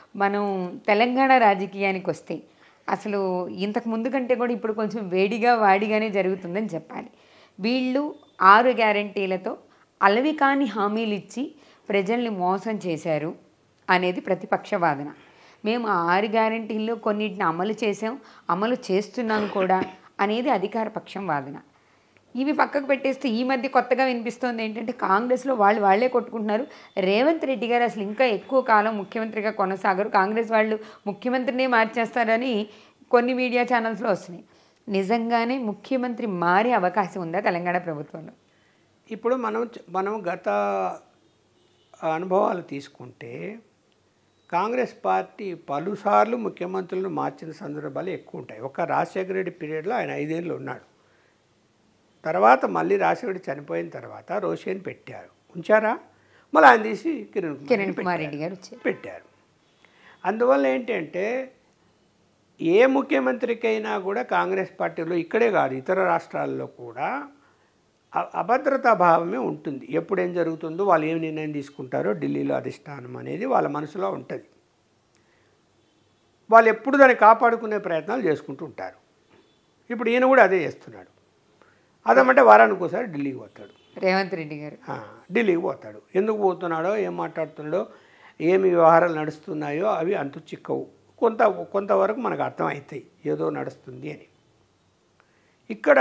మనం తెలంగాణ రాజకీయానికి వస్తే అసలు ఇంతకు ముందు కంటే కూడా ఇప్పుడు కొంచెం వేడిగా వాడిగానే జరుగుతుందని చెప్పాలి వీళ్ళు ఆరు గ్యారంటీలతో అలవి కాని హామీలు ఇచ్చి ప్రజల్ని మోసం చేశారు అనేది ప్రతిపక్ష వాదన మేము ఆ ఆరు గ్యారంటీల్లో కొన్నిటిని అమలు చేసాం అమలు చేస్తున్నాం కూడా అనేది అధికార పక్షం వాదన ఇవి పక్కకు పెట్టేస్తే ఈ మధ్య కొత్తగా వినిపిస్తోంది ఏంటంటే కాంగ్రెస్లో వాళ్ళు వాళ్ళే కొట్టుకుంటున్నారు రేవంత్ రెడ్డి గారు అసలు ఇంకా ఎక్కువ కాలం ముఖ్యమంత్రిగా కొనసాగరు కాంగ్రెస్ వాళ్ళు ముఖ్యమంత్రినే మార్చేస్తారని కొన్ని మీడియా ఛానల్స్లో వస్తున్నాయి నిజంగానే ముఖ్యమంత్రి మారే అవకాశం ఉందా తెలంగాణ ప్రభుత్వంలో ఇప్పుడు మనం చ- మనం గత అనుభవాలు తీసుకుంటే కాంగ్రెస్ పార్టీ పలుసార్లు ముఖ్యమంత్రులను మార్చిన సందర్భాలు ఎక్కువ ఉంటాయి ఒక రాజశేఖర రెడ్డి పీరియడ్లో ఆయన ఐదేళ్ళు ఉన్నాడు తర్వాత మళ్ళీ రాజశేఖర రెడ్డి చనిపోయిన తర్వాత రోషేని పెట్టారు ఉంచారా మళ్ళీ ఆయన తీసి కిరణ్ కుమార్ కిరణ్ రెడ్డి కుమార్ రెడ్డి గారు వచ్చారు పెట్టారు అందువల్ల ఏంటంటే ఏ ముఖ్యమంత్రికైనా కూడా కాంగ్రెస్ పార్టీలో ఇక్కడే కాదు ఇతర రాష్ట్రాల్లో కూడా అ- అభద్రతా భావమే ఉంటుంది ఎప్పుడు ఏం జరుగుతుందో వాళ్ళు ఏం నిర్ణయం తీసుకుంటారో ఢిల్లీలో అధిష్టానం అనేది వాళ్ళ మనసులో ఉంటుంది వాళ్ళు ఎప్పుడు దాన్ని కాపాడుకునే ప్రయత్నాలు చేసుకుంటూ ఉంటారు ఇప్పుడు ఈయన కూడా అదే చేస్తున్నాడు అదేమంటే వారానికి ఒకసారి ఢిల్లీకి పోతాడు రేవంత్ రెడ్డి గారు ఆ, ఢిల్లీకి పోతాడు ఎందుకు పోతున్నాడో ఏం మాట్లాడుతున్నాడో ఏమి వ్యవహారాలు నడుస్తున్నాయో అవి అంతు చిక్కవు కొంత కొంతవరకు మనకు అర్థమవుతాయి ఏదో నడుస్తుంది అని ఇక్కడ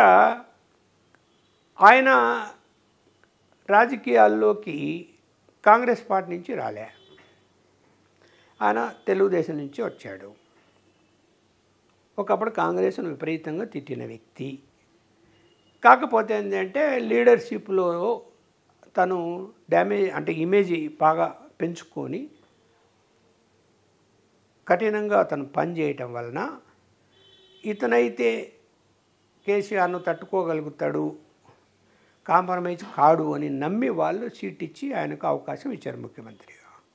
ఆయన రాజకీయాల్లోకి కాంగ్రెస్ పార్టీ నుంచి రాలే ఆయన తెలుగుదేశం నుంచి వచ్చాడు ఒకప్పుడు కాంగ్రెస్ను విపరీతంగా తిట్టిన వ్యక్తి కాకపోతే ఏంటంటే లీడర్షిప్లో తను డ్యామేజ్ అంటే ఇమేజ్ బాగా పెంచుకొని కఠినంగా తను పని చేయటం వలన ఇతనైతే కేసీఆర్ను తట్టుకోగలుగుతాడు కాంప్రమైజ్ కాడు అని నమ్మి వాళ్ళు సీట్ ఇచ్చి ఆయనకు అవకాశం ఇచ్చారు ముఖ్యమంత్రిగా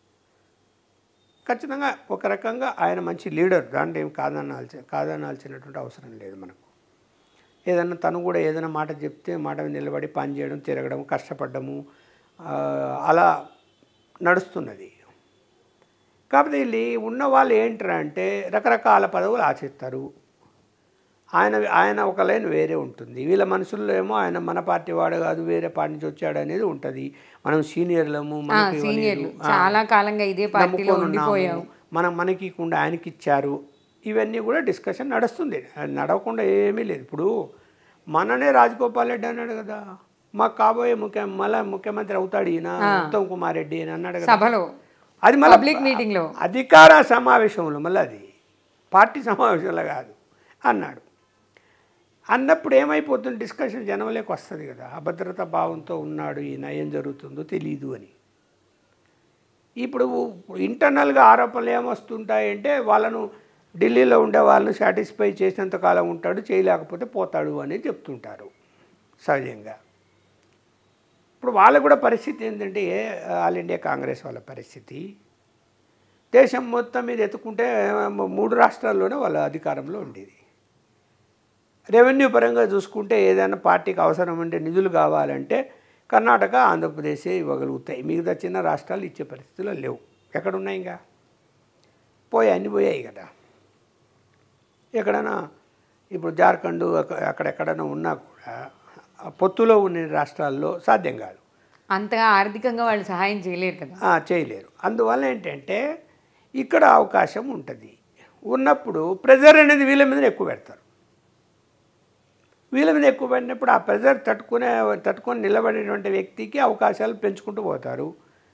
ఖచ్చితంగా ఒక రకంగా ఆయన మంచి లీడర్ దాంట్లో ఏం కాదనాల్సి కాదనాల్సినటువంటి అవసరం లేదు మనకు ఏదన్నా తను కూడా ఏదైనా మాట చెప్తే మాట మీద నిలబడి పని చేయడం తిరగడం కష్టపడము ఆ, అలా నడుస్తున్నది కాకపోతే వీళ్ళు ఉన్న వాళ్ళు ఏంటరా అంటే రకరకాల పదవులు ఆశిస్తారు ఆయన ఆయన ఒక లైన్ వేరే ఉంటుంది వీళ్ళ మనసుల్లో ఏమో ఆయన మన పార్టీ వాడు కాదు వేరే పార్టీ నుంచి వచ్చాడు అనేది ఉంటుంది మనం సీనియర్లము ఆ, మనకి సీనియర్లు ఇవ్వలేదు. ఆ, చాలా కాలంగా ఇదే పార్టీలో నమ్ముకొని ఉన్నాము. ఉండిపోయాం మనం మనకి ఇవ్వకుండా ఆయనకి ఇచ్చారు ఇవన్నీ కూడా డిస్కషన్ నడుస్తుంది అది నడవకుండా ఏమీ లేదు ఇప్పుడు మననే రాజగోపాల్ రెడ్డి అన్నాడు కదా మాకు కాబోయే ముఖ్య మళ్ళా ముఖ్యమంత్రి అవుతాడు ఈయన ఉత్తమ్ కుమార్ రెడ్డి అని అన్నాడు కదా సభలో అది మళ్ళీ పబ్లిక్ మీటింగ్ లో అధికార సమావేశంలో మళ్ళీ అది పార్టీ సమావేశంలో కాదు అన్నాడు అన్నప్పుడు ఏమైపోతుంది డిస్కషన్ జనంలోకి వస్తుంది కదా అభద్రత భావంతో ఉన్నాడు ఈయన ఏం జరుగుతుందో తెలియదు అని ఇప్పుడు ఇంటర్నల్గా ఆరోపణలు ఏమొస్తుంటాయంటే వాళ్ళను ఢిల్లీలో ఉండే వాళ్ళను సాటిస్ఫై చేసినంత కాలం ఉంటాడు చేయలేకపోతే పోతాడు అని చెప్తుంటారు సహజంగా ఇప్పుడు వాళ్ళ కూడా పరిస్థితి ఏంటంటే ఏ ఆల్ ఇండియా కాంగ్రెస్ వాళ్ళ పరిస్థితి దేశం మొత్తం మీద ఎత్తుకుంటే మూడు రాష్ట్రాల్లోనే వాళ్ళ అధికారంలో ఉండేది రెవెన్యూ పరంగా చూసుకుంటే ఏదైనా పార్టీకి అవసరం ఉంటే నిధులు కావాలంటే కర్ణాటక ఆంధ్రప్రదేశే ఇవ్వగలుగుతాయి మిగతా చిన్న రాష్ట్రాలు ఇచ్చే పరిస్థితులు లేవు ఎక్కడున్నాయి ఇంకా పోయాయి అన్ని పోయాయి కదా ఎక్కడైనా ఇప్పుడు జార్ఖండ్ అక్క- అక్కడెక్కడైనా ఉన్నా కూడా ఆ పొత్తులో ఉన్న రాష్ట్రాల్లో సాధ్యం కాదు అంతగా ఆర్థికంగా వాళ్ళు సహాయం చేయలేరు కదా ఆ, చేయలేరు అందువల్ల ఏంటంటే ఇక్కడ అవకాశం ఉంటుంది ఉన్నప్పుడు ప్రెజర్ అనేది వీళ్ళ మీద ఎక్కువ పెడతారు వీళ్ళ మీద ఎక్కువ పెట్టినప్పుడు ఆ ప్రెజర్ తట్టుకునే తట్టుకొని నిలబడేటువంటి వ్యక్తికి అవకాశాలు పెంచుకుంటూ పోతారు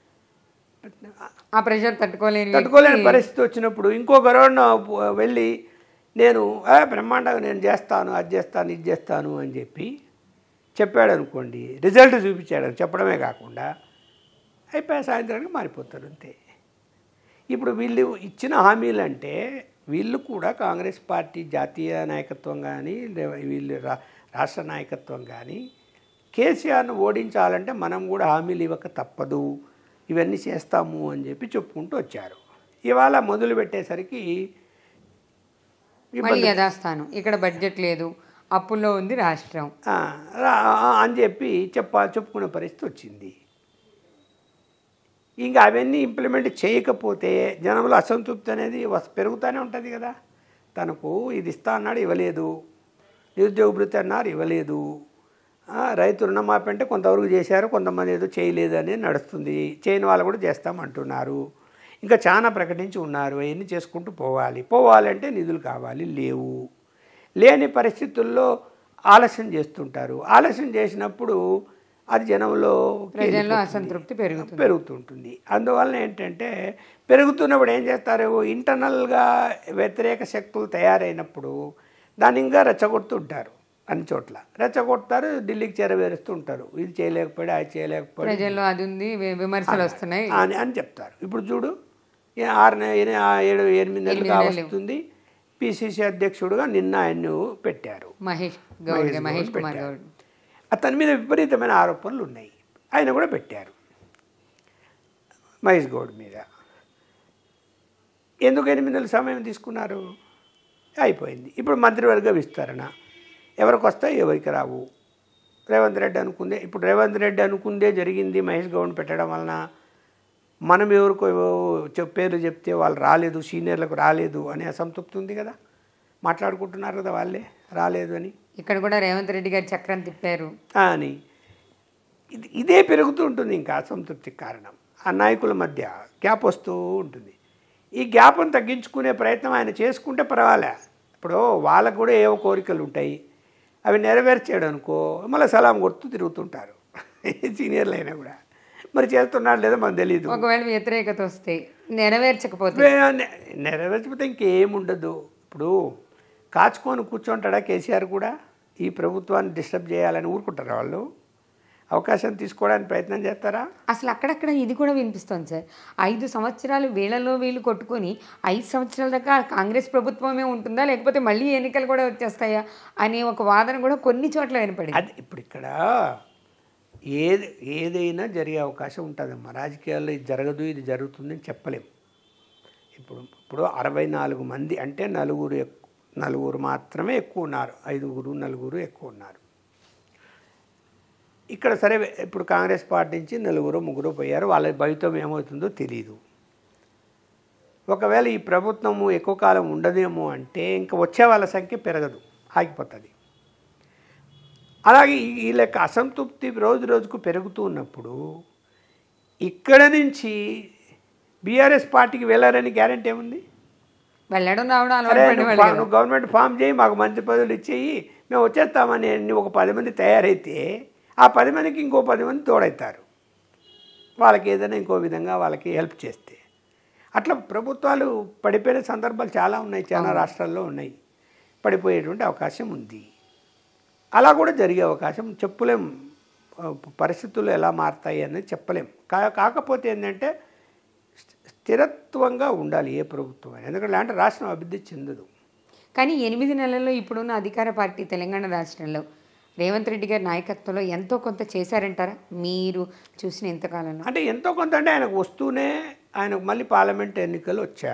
ఆ ప్రెషర్ తట్టుకోలేని తట్టుకోలేని వ్యక్తి పరిస్థితి వచ్చినప్పుడు ఇంకో గవర్న వెళ్ళి నేను "ఏ, బ్రహ్మాండంగా నేను చేస్తాను అది చేస్తాను ఇది చేస్తాను అని చెప్పి చెప్పాడు అనుకోండి రిజల్ట్ చూపించాడని చెప్పడమే కాకుండా అయిపోయి సాయంత్రానికి మారిపోతారు అంతే ఇప్పుడు వీళ్ళు ఇచ్చిన హామీలు అంటే వీళ్ళు కూడా కాంగ్రెస్ పార్టీ జాతీయ నాయకత్వం కానీ వీళ్ళు రా రాష్ట్ర నాయకత్వం కానీ కేసీఆర్ను ఓడించాలంటే మనం కూడా హామీలు ఇవ్వక తప్పదు ఇవన్నీ చేస్తాము అని చెప్పి చెప్పుకుంటూ వచ్చారు ఇవాళ మొదలు పెట్టేసరికి మళ్ళీ యథాస్థానం ఇక్కడ బడ్జెట్ లేదు అప్పుల్లో ఉంది రాష్ట్రం ఆ, రా- అని చెప్పి చెప్ప చెప్పుకునే పరిస్థితి వచ్చింది ఇంకా అవన్నీ ఇంప్లిమెంట్ చేయకపోతే జనంలో అసంతృప్తి అనేది వస్- పెరుగుతూనే ఉంటుంది కదా తనకు ఇది ఇస్తా అన్నాడు ఇవ్వలేదు నిరుద్యోగ భృతి అన్నారు ఇవ్వలేదు ఆ, రైతు రుణమాఫీ అంటే కొంతవరకు చేశారు కొంతమంది ఏదో చేయలేదు అని నడుస్తుంది చేయని వాళ్ళు కూడా చేస్తామంటున్నారు ఇంకా చాలా ప్రకటించి ఉన్నారు అవన్నీ చేసుకుంటూ పోవాలి పోవాలంటే నిధులు కావాలి లేవు లేని పరిస్థితుల్లో ఆలస్యం చేస్తుంటారు ఆలస్యం చేసినప్పుడు అది జనంలో ప్రజల్లో అసంతృప్తి పెరుగుతుంది పెరుగుతుంటుంది అందువలన ఏంటంటే పెరుగుతున్నప్పుడు ఏం చేస్తారు ఇంటర్నల్గా వ్యతిరేక శక్తులు తయారైనప్పుడు దాన్ని ఇంకా రెచ్చగొడుతుంటారు అన్ని చోట్ల రెచ్చగొడతారు ఢిల్లీకి చేరవేరుస్తూ ఉంటారు ఇది చేయలేకపోయాడు అది చేయలేకపోయాడు ప్రజల్లో అది ఉంది వి- విమర్శలు వస్తున్నాయి అని అని చెప్తారు ఇప్పుడు చూడు ఈ ఆరు నె- ఎని- ఆ ఏడు ఎనిమిది నెలలుగా వస్తుంది పిసిసి అధ్యక్షుడుగా నిన్న ఆయన్ను పెట్టారు మహేష్ గౌడ్ మహేష్ కుమార్ గౌడ్ అతని మీద విపరీతమైన ఆరోపణలు ఉన్నాయి ఆయన కూడా పెట్టారు మహేష్ గౌడ్ మీద ఎందుకు ఎనిమిది నెలల సమయం తీసుకున్నారు అయిపోయింది ఇప్పుడు మంత్రివర్గ విస్తరణ ఎవరికి వస్తాయి ఎవరికి రావు రేవంత్ రెడ్డి అనుకుందే ఇప్పుడు రేవంత్ రెడ్డి అనుకుందే జరిగింది మహేష్ గౌడ్ పెట్టడం వలన మనం ఎవరికో చెప్- పేర్లు చెప్తే వాళ్ళు రాలేదు సీనియర్లకు రాలేదు అనే అసంతృప్తి ఉంది కదా మాట్లాడుకుంటున్నారు కదా వాళ్ళే రాలేదు అని ఇక్కడ కూడా రేవంత్ రెడ్డి గారు చక్రం తిప్పారు అని ఇది ఇదే పెరుగుతూ ఉంటుంది ఇంకా అసంతృప్తికి కారణం ఆ నాయకుల మధ్య గ్యాప్ వస్తూ ఉంటుంది ఈ గ్యాప్ను తగ్గించుకునే ప్రయత్నం ఆయన చేసుకుంటే పర్వాలే ఇప్పుడు వాళ్ళకు కూడా ఏవో కోరికలు ఉంటాయి అవి నెరవేర్చాడు అనుకో మళ్ళీ సలాం కొడుతూ తిరుగుతుంటారు సీనియర్లు అయినా కూడా మరి చేస్తున్నాడు లేదో మనకు తెలియదు ఒకవేళ వ్యతిరేకత వస్తే నెరవేర్చకపోతే వే- నె- నెరవేర్చకపోతే ఇంకేముండదు ఇప్పుడు కాచుకొని కూర్చుంటాడా కేసీఆర్ కూడా ఈ ప్రభుత్వాన్ని డిస్టర్బ్ చేయాలని ఊరుకుంటారా వాళ్ళు అవకాశం తీసుకోవడానికి ప్రయత్నం చేస్తారా అసలు అక్కడక్కడ ఇది కూడా వినిపిస్తోంది సార్ ఐదు సంవత్సరాలు వీళ్ళలో వీళ్ళు కొట్టుకొని ఐదు సంవత్సరాల దాకా కాంగ్రెస్ ప్రభుత్వమే ఉంటుందా లేకపోతే మళ్ళీ ఎన్నికలు కూడా వచ్చేస్తాయా అనే ఒక వాదన కూడా కొన్ని చోట్ల వినపడింది అది ఇప్పుడు ఇక్కడ ఏది ఏదైనా జరిగే అవకాశం ఉంటుందమ్మా రాజకీయాల్లో ఇది జరగదు ఇది జరుగుతుందని చెప్పలేం ఇప్పుడు ఇప్పుడు అరవై నాలుగు మంది అంటే నలుగురు ఎక్- నలుగురు మాత్రమే ఎక్కువ ఉన్నారు ఐదుగురు నలుగురు ఎక్కువ ఉన్నారు ఇక్కడ సరే ఇప్పుడు కాంగ్రెస్ పార్టీ నుంచి నలుగురు ముగ్గురు పోయారు వాళ్ళ భవితం ఏమవుతుందో తెలియదు ఒకవేళ ఈ ప్రభుత్వము ఎక్కువ కాలం ఉండదేమో అంటే ఇంకా వచ్చే వాళ్ళ సంఖ్య పెరగదు ఆగిపోతుంది అలాగే ఈ- ఈ లెక్క అసంతృప్తి రోజు రోజుకు పెరుగుతూ ఉన్నప్పుడు ఇక్కడ నుంచి బీఆర్ఎస్ పార్టీకి వెళ్ళారని గ్యారంటీ ఏముంది వెళ్ళడం రావడం అరే అలవాటు పడిన నువ్వు వాళ్ళు ఫా- కదా. నువ్వు గవర్నమెంట్ ఫామ్ చేయి మాకు మంచి పదవులు ఇచ్చేయి మేము వచ్చేస్తామని అని ఒక పది మంది తయారైతే ఆ పది మందికి ఇంకో పది మంది తోడవుతారు వాళ్ళకి ఏదైనా ఇంకో విధంగా వాళ్ళకి హెల్ప్ చేస్తే అట్లా ప్రభుత్వాలు పడిపోయిన సందర్భాలు చాలా ఉన్నాయి చాలా రాష్ట్రాల్లో ఉన్నాయి పడిపోయేటువంటి అవకాశం ఉంది అలా కూడా జరిగే అవకాశం చెప్పలేం ఆ, పరిస్థితులు ఎలా మారుతాయి అనేది చెప్పలేం కా కాకపోతే ఏంటంటే స్థిరత్వంగా ఉండాలి ఏ ప్రభుత్వం అయినా ఎందుకంటే అంటే రాష్ట్రం అభివృద్ధి చెందదు కానీ ఎనిమిది నెలల్లో ఇప్పుడున్న అధికార పార్టీ తెలంగాణ రాష్ట్రంలో రేవంత్ రెడ్డి గారి నాయకత్వంలో ఎంతో కొంత చేశారంటారా మీరు చూసిన ఇంతకాలంలో అంటే ఎంతో కొంత అంటే ఆయనకు వస్తూనే ఆయనకు మళ్ళీ పార్లమెంట్ ఎన్నికలు వచ్చా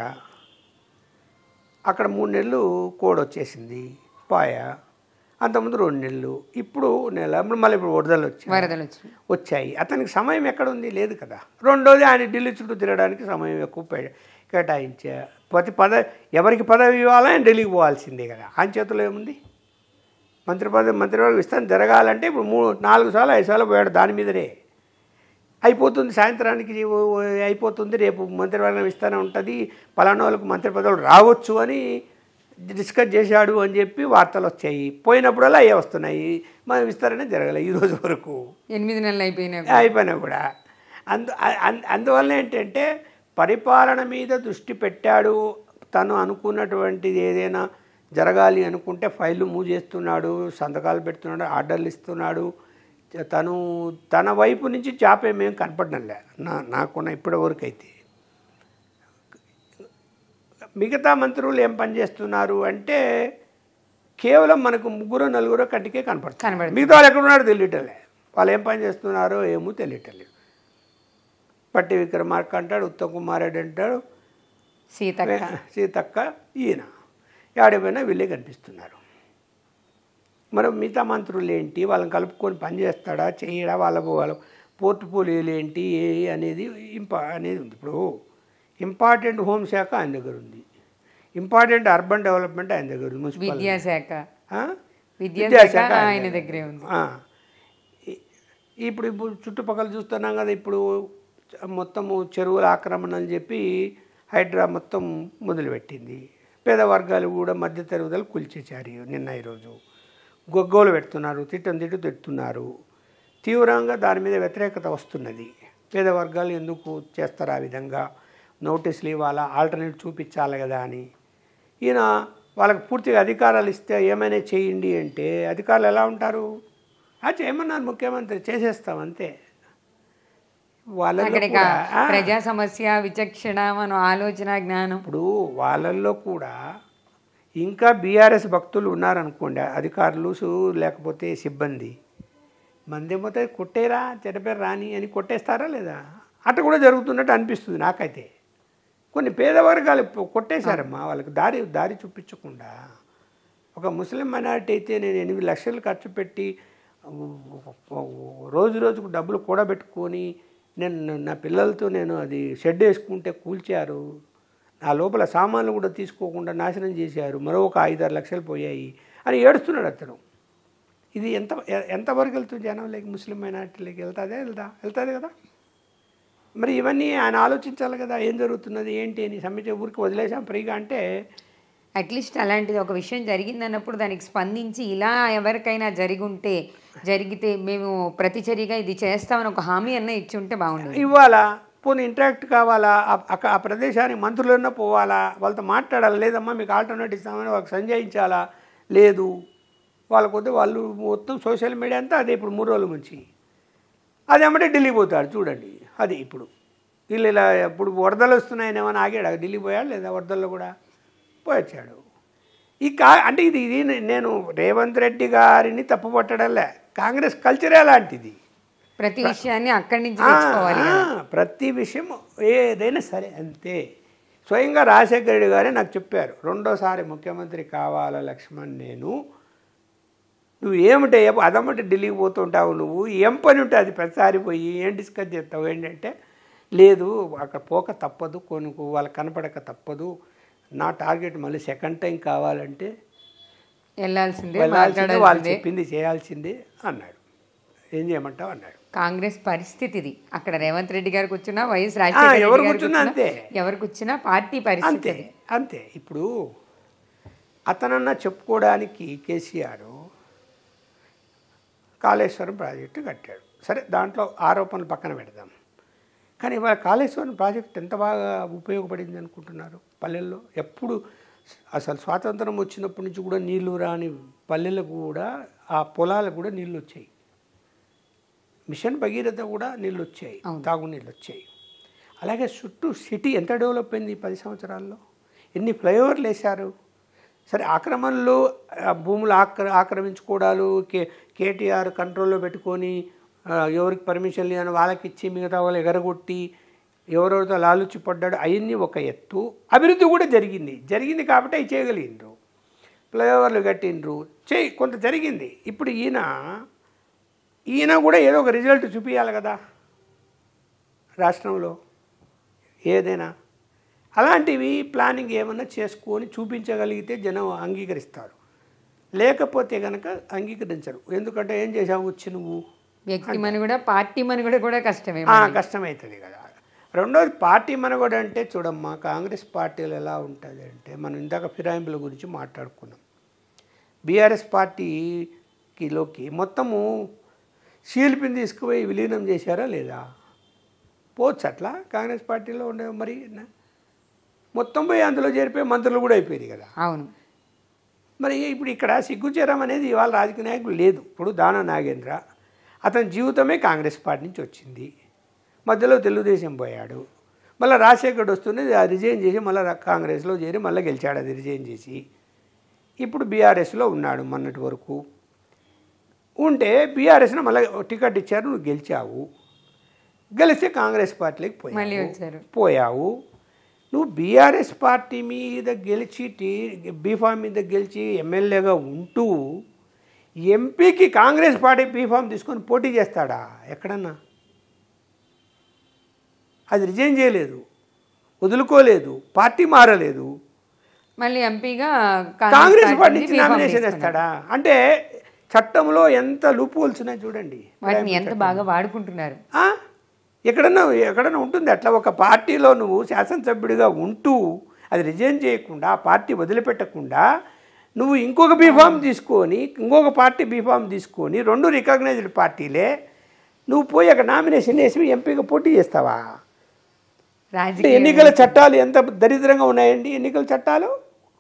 అక్కడ మూడు నెలలు కోడ్ వచ్చేసింది పాయా అంతకుముందు రెండు నెలలు ఇప్పుడు నెల ఇప్పుడు మళ్ళీ ఇప్పుడు వరదలు వచ్చాయి వరదలు వచ్చినాయి వచ్చాయి అతనికి సమయం ఎక్కడ ఉంది లేదు కదా రెండోది ఆయన ఢిల్లీ చుట్టూ తిరగడానికి సమయం ఎక్కువ పె- కేటాయించా ప్రతి పద ఎవరికి పదవి ఇవ్వాలో ఆయన ఢిల్లీకి పోవాల్సిందే కదా ఆయన చేతిలో ఏముంది మంత్రి పదవి మంత్రివర్గ విస్తరణ జరగాలంటే ఇప్పుడు మూడు నాలుగు సార్లు ఐదు సార్లు పోయాడు దాని మీదనే అయిపోతుంది సాయంత్రానికి ఓ- ఓ- అయిపోతుంది రేపు మంత్రివర్గం విస్తరణ ఉంటుంది పలానా వాళ్ళకు మంత్రి పదవులు రావచ్చు అని డిస్కస్ చేశాడు అని చెప్పి వార్తలు వచ్చాయి పోయినప్పుడల్లా అయ్యే వస్తున్నాయి మన విస్తరణ జరగలేదు ఈ రోజు వరకు ఎనిమిది నెలలు అయిపోయినా అయిపోయినా కూడా అందు అం- అందువల్ల ఏంటంటే పరిపాలన మీద దృష్టి పెట్టాడు తను అనుకున్నటువంటిది ఏదైనా జరగాలి అనుకుంటే ఫైళ్ళు మూవ్ చేస్తున్నాడు సంతకాలు పెడుతున్నాడు ఆర్డర్లు ఇస్తున్నాడు తను తన వైపు నుంచి చాపేమేం కనపడడంలే నా నాకున్న ఇప్పటి వరకు అయితే మిగతా మంత్రులు ఏం పని చేస్తున్నారు అంటే కేవలం మనకు ముగ్గురు నలుగురు కంటికే కనపడుతుంది కనబడుతుంది. మిగతా వాళ్ళు ఎక్కడున్నారో తెలియటలే వాళ్ళు ఏం పని చేస్తున్నారో ఏమో తెలియటలేదు పట్టి విక్రమార్క అంటాడు ఉత్తమ్ కుమార్ రెడ్డి అంటాడు సీతక్క సీతక్క ఈయన ఆడిపోయినా వీళ్ళే కనిపిస్తున్నారు మరి మిగతా మంత్రులు ఏంటి వాళ్ళని కలుపుకొని పని చేస్తాడా చేయడా వాళ్ళకు వాళ్ళ పోర్ట్ఫోలియోలు ఏంటి ఏ అనేది ఇంపా అనేది ఉంది ఇప్పుడు ఇంపార్టెంట్ హోంశాఖ ఆయన దగ్గర ఉంది ఇంపార్టెంట్ అర్బన్ డెవలప్మెంట్ ఆయన దగ్గర ఉంది మున్సిపల్ విద్యాశాఖ ఆ? విద్యాశాఖ ఆయన దగ్గరే ఉంది ఆ. ఈ- ఇప్పుడు ఇప్పుడు చుట్టుపక్కల చూస్తున్నాం కదా ఇప్పుడు మొత్తము చెరువుల ఆక్రమణ అని చెప్పి హైడ్రా మొత్తం మొదలుపెట్టింది పేద వర్గాలు కూడా మధ్య తరగతులు కూల్చేశారు నిన్న ఈరోజు గొగ్గోలు పెడుతున్నారు తిట్టం తిట్టు తిట్టున్నారు తీవ్రంగా దాని మీద వ్యతిరేకత వస్తున్నది పేద వర్గాలు ఎందుకు చేస్తారు ఆ విధంగా నోటీసులు ఇవ్వాలా ఆల్టర్నేట్ చూపించాలి కదా అని ఈయన వాళ్ళకి పూర్తిగా అధికారాలు ఇస్తే ఏమైనా చేయండి అంటే అధికారులు ఎలా ఉంటారు ఆ చేయమన్నారు ముఖ్యమంత్రి చేసేస్తాం అంతే వాళ్ళల్లో అక్కడికి కూడా ఆ, ప్రజా సమస్య విచక్షణ మన ఆలోచన జ్ఞానం ఇప్పుడు వాళ్ళల్లో కూడా ఇంకా బీఆర్ఎస్ భక్తులు ఉన్నారనుకోండి అధికారులు సు- లేకపోతే సిబ్బంది మందేమోతే కొట్టేరా చెడ్డపేరు రాని అని కొట్టేస్తారా లేదా అట్లా కూడా జరుగుతున్నట్టు అనిపిస్తుంది నాకైతే కొన్ని పేద వర్గాలు ఇప్పుడు కొట్టేశారమ్మా వాళ్ళకి దారి దారి చూపించకుండా ఒక ముస్లిం మైనారిటీ అయితే నేను ఎనిమిది లక్షలు ఖర్చు పెట్టి రోజు రోజుకు డబ్బులు కూడబెట్టుకొని నేను నా పిల్లలతో నేను అది షెడ్ వేసుకుంటే కూల్చారు నా లోపల సామాన్లు కూడా తీసుకోకుండా నాశనం చేశారు మరో ఒక ఐదారు లక్షలు పోయాయి అని ఏడుస్తున్నాడు అతను ఇది ఎంత ఎ- ఎంతవరకు వెళ్తుంది జనంలోకి ముస్లిం మైనార్టీలోకి వెళ్తాదే వెళ్తా వెళ్తుంది కదా మరి ఇవన్నీ ఆయన ఆలోచించాలి కదా ఏం జరుగుతున్నది ఏంటి అని సమ్మితి ఊరికి వదిలేసాం ఫ్రీగా అంటే అట్లీస్ట్ అలాంటిది ఒక విషయం జరిగింది అన్నప్పుడు దానికి స్పందించి ఇలా ఎవరికైనా జరిగి ఉంటే జరిగితే మేము ప్రతిచర్యగా ఇది చేస్తామని ఒక హామీ అన్న ఇచ్చి ఉంటే బాగుండేది ఇవ్వాలా పోనీ ఇంటరాక్ట్ కావాలా ఆ- అక్క- ఆ ప్రదేశానికి మంత్రులన్నా పోవాలా వాళ్ళతో మాట్లాడాలి లేదమ్మా మీకు ఆల్టర్నేట్ ఇస్తామని వాళ్ళకి సంజయించాలా లేదు వాళ్ళ కొద్ది వాళ్ళు మొత్తం సోషల్ మీడియా అంతా అదే ఇప్పుడు మూడు రోజుల నుంచి అది ఏమంటే ఢిల్లీ పోతాడు చూడండి అది ఇప్పుడు వీళ్ళు ఇలా ఇప్పుడు వరదలు వస్తున్నాయని ఏమైనా ఆగాడు ఢిల్లీ పోయాడు లేదా వరదల్లో కూడా పోయొచ్చాడు ఈ కా అంటే ఇది ఇది నేను రేవంత్ రెడ్డి గారిని తప్పుపట్టడంలే కాంగ్రెస్ కల్చరే అలాంటిది ప్రతి విషయాన్ని అక్కడి నుంచి ఆ, తెచ్చుకోవాలి ఆ, ప్రతి విషయం ఏదైనా సరే అంతే స్వయంగా రాజశేఖర రెడ్డి గారే నాకు చెప్పారు రెండోసారి ముఖ్యమంత్రి కావాలా లక్ష్మణ్ నేను నువ్వు ఏమిటే అదమ్మటి ఢిల్లీకి పోతుంటావు నువ్వు ఏం పని ఉంటే అది ప్రతిసారి పోయి ఏం డిస్కస్ చేస్తావు ఏంటంటే లేదు అక్కడ పోక తప్పదు కొనుక్కు వాళ్ళకి కనపడక తప్పదు నా టార్గెట్ మళ్ళీ సెకండ్ టైం కావాలంటే వెళ్ళాల్సిందే వెళ్ళాల్సిందే వాళ్ళు మాట్లాడాల్సిందే చెప్పింది చేయాల్సిందే అన్నాడు ఏం చేయమంటావు అన్నాడు కాంగ్రెస్ పరిస్థితి ఇది అక్కడ రేవంత్ రెడ్డి గారు కూర్చున్నా వైఎస్ ఆ, రాజశేఖర ఎవరు రెడ్డి గారు కూర్చున్నా కూర్చున్నా, అంతే. ఎవరు కూర్చున్నా పార్టీ పరిస్థితి అంతే అది. అంతే ఇప్పుడు అతనన్నా చెప్పుకోవడానికి కేసీఆర్ కాళేశ్వరం ప్రాజెక్టు కట్టాడు సరే దాంట్లో ఆరోపణలు పక్కన పెడదాం కానీ ఇవాళ కాళేశ్వరం ప్రాజెక్ట్ ఎంత బాగా ఉపయోగపడింది అనుకుంటున్నారు పల్లెల్లో ఎప్పుడు అసలు స్వాతంత్రం వచ్చినప్పటి నుంచి కూడా నీళ్లు రాని పల్లెలకు కూడా ఆ పొలాలకు కూడా నీళ్ళు వచ్చాయి మిషన్ భగీరథ కూడా నీళ్ళు వచ్చాయి అవును. తాగునీళ్ళు వచ్చాయి అలాగే చుట్టూ సిటీ ఎంత డెవలప్ అయింది ఈ పది సంవత్సరాల్లో ఎన్ని ఫ్లైఓవర్లు వేశారు సరే ఆక్రమణలు ఆ, భూములు ఆక్ర ఆక్రమించుకోవడాలు కే కేటీఆర్ కంట్రోల్లో పెట్టుకొని ఆ, ఎవరికి పర్మిషన్ లేని వాళ్ళకి ఇచ్చి మిగతా వాళ్ళు ఎగరగొట్టి ఎవరెవరితో లాలుచి పడ్డాడు అవన్నీ ఒక ఎత్తు అభివృద్ధి కూడా జరిగింది జరిగింది కాబట్టి అవి చేయగలిగిండ్రు ఫ్లైఓవర్లు కట్టిండ్రు చేయి కొంత జరిగింది ఇప్పుడు ఈయన ఈయన కూడా ఏదో ఒక రిజల్ట్ చూపించాలి కదా రాష్ట్రంలో ఏదైనా అలాంటివి ప్లానింగ్ ఏమన్నా చేసుకొని చూపించగలిగితే జనం అంగీకరిస్తారు లేకపోతే కనుక అంగీకరించరు ఎందుకంటే ఏం చేసావు వచ్చి నువ్వు వ్యక్తి మనుగడ పార్టీ మనుగడ కూడా కష్టమే ఆ, కష్టమవుతుంది కదా రెండోది పార్టీ మనగడ అంటే చూడమ్మా కాంగ్రెస్ పార్టీలు ఎలా ఉంటుంది అంటే మనం ఇందాక ఫిరాయింపుల గురించి మాట్లాడుకున్నాం బీఆర్ఎస్ పార్టీకిలోకి మొత్తము శీల్పిని తీసుకుపోయి విలీనం చేశారా లేదా పోవచ్చు అట్లా కాంగ్రెస్ పార్టీలో ఉండే మరి నా- మొత్తం పోయి అందులో చేరిపోయి మంత్రులు కూడా అయిపోయింది కదా అవును మరి ఇప్పుడు ఇక్కడ సిగ్గుచేరం అనేది ఇవాళ రాజకీయ నాయకులు లేదు ఇప్పుడు దానా నాగేంద్ర అతని జీవితమే కాంగ్రెస్ పార్టీ నుంచి వచ్చింది మధ్యలో తెలుగుదేశం పోయాడు మళ్ళీ రాజశేఖర్ వస్తూనే అది రిజైన్ చేసి మళ్ళీ కాంగ్రెస్లో చేరి మళ్ళీ గెలిచాడు అది రిజైన్ చేసి ఇప్పుడు బీఆర్ఎస్లో ఉన్నాడు మొన్నటి వరకు ఉంటే బీఆర్ఎస్ను మళ్ళీ టికెట్ ఇచ్చారు నువ్వు గెలిచావు గెలిస్తే కాంగ్రెస్ పార్టీలోకి మళ్ళీ పోయావు వచ్చారు పోయావు నువ్వు బీఆర్ఎస్ పార్టీ మీద గెలిచి టీ బీఫామ్ మీద గెలిచి ఎమ్మెల్యేగా ఉంటూ ఎంపీకి కాంగ్రెస్ పార్టీ బీఫామ్ తీసుకొని పోటీ చేస్తాడా ఎక్కడన్నా అది రిజైన్ చేయలేదు వదులుకోలేదు పార్టీ మారలేదు మళ్ళీ ఎంపీగా కాంగ్రెస్ పార్టీ నుంచి బీఫామ్ నామినేషన్ తీసుకున్నారు. ఇస్తాడా అంటే చట్టంలో ఎంత లూపోల్స్ ఉన్నాయి చూడండి వాటిని ఎంత బాగా వాడుకుంటున్నారు ఆ? ఎక్కడన్నా ఎక్కడన్నా ఉంటుంది అట్లా ఒక పార్టీలో నువ్వు శాసనసభ్యుడిగా ఉంటూ అది రిజైన్ చేయకుండా ఆ పార్టీ వదిలిపెట్టకుండా నువ్వు ఇంకొక బీఫామ్ తీసుకొని ఇంకొక పార్టీ బీఫామ్ తీసుకొని రెండు రికగ్నైజ్డ్ పార్టీలే నువ్వు పోయి అక్కడ నామినేషన్ వేసి ఎంపీగా పోటీ చేస్తావా అంటే రాజకీయ ఎన్నికల చట్టాలు ఎంత దరిద్రంగా ఉన్నాయండి ఎన్నికల చట్టాలు